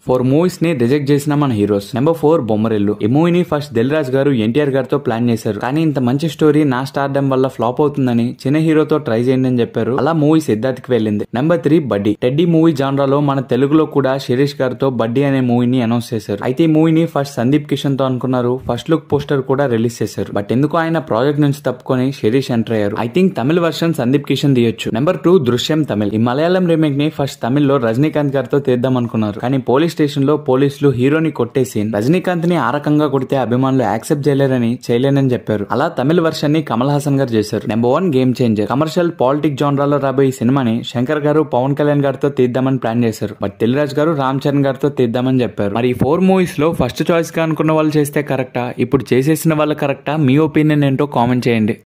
four movies ని reject చేసిన మన హీరోస్ నెంబర్ ఫోర్ బొమ్మరిల్లు ఈ మూవీని ఫస్ట్ దిల్ రాజ్ గారు ఎన్టీఆర్ గారితో ప్లాన్ చేశారు కానీ ఇంత మంచి స్టోరీ నా స్టార్డమ్ వల్ల ఫ్లాప్ అవుతుందని చిన్న హీరోతో ట్రై చేయండి అని చెప్పారు అలా మూవీ సిద్ధార్థ్కి వెళ్ళింది number three Buddy Teddy movie జాన్రాలో మన తెలుగులో కూడా శిరీష్ గారితో బడ్డీ అనే మూవీని అనౌన్స్ చేశారు అయితే ఈ మూవీని ఫస్ట్ సందీప్ కిషన్ తో అనుకున్నారు ఫస్ట్ లుక్ పోస్టర్ కూడా రిలీజ్ చేశారు బట్ ఎందుకు ఆయన ప్రాజెక్ట్ నుంచి తప్పుకొని శిరీష్ ఎంటర్ అయ్యారు I think Tamil version Sandeep Kishan తీయొచ్చు నెంబర్ టూ దృశ్యం తమిళ్ ఈ మలయాళం రీమేక్ ని ఫస్ట్ తమిళ్లో రజనీకాంత్ గారితో తీద్దాం అనుకున్నారు కానీ పోలీస్ స్టేషన్ లో పోలీసులు హీరోని కొట్టేసి రజనీకాంత్ ని ఆ రకంగా కొడితే అభిమానులు యాక్సెప్ట్ చేయలేరని చేయలేనని చెప్పారు అలా తమిళ వర్షన్ ని కమల్ హాసన్ గారు చేశారు number one Game Changer commercial politic జాన్రాలో రాబోయే ఈ సినిమాని శంకర్ గారు పవన్ కళ్యాణ్ గారితో తీద్దామని ప్లాన్ చేశారు బట్ తెలిరాజ్ గారు రామ్ చరణ్ గారితో తీద్దామని చెప్పారు మరి ఈ ఫోర్ మూవీస్ లో ఫస్ట్ చాయిస్ గా అనుకున్న వాళ్ళు చేస్తే కరెక్టా ఇప్పుడు చేసేసిన వాళ్ళు కరెక్టా మీ ఒపీనియన్ ఏంటో కామెంట్ చేయండి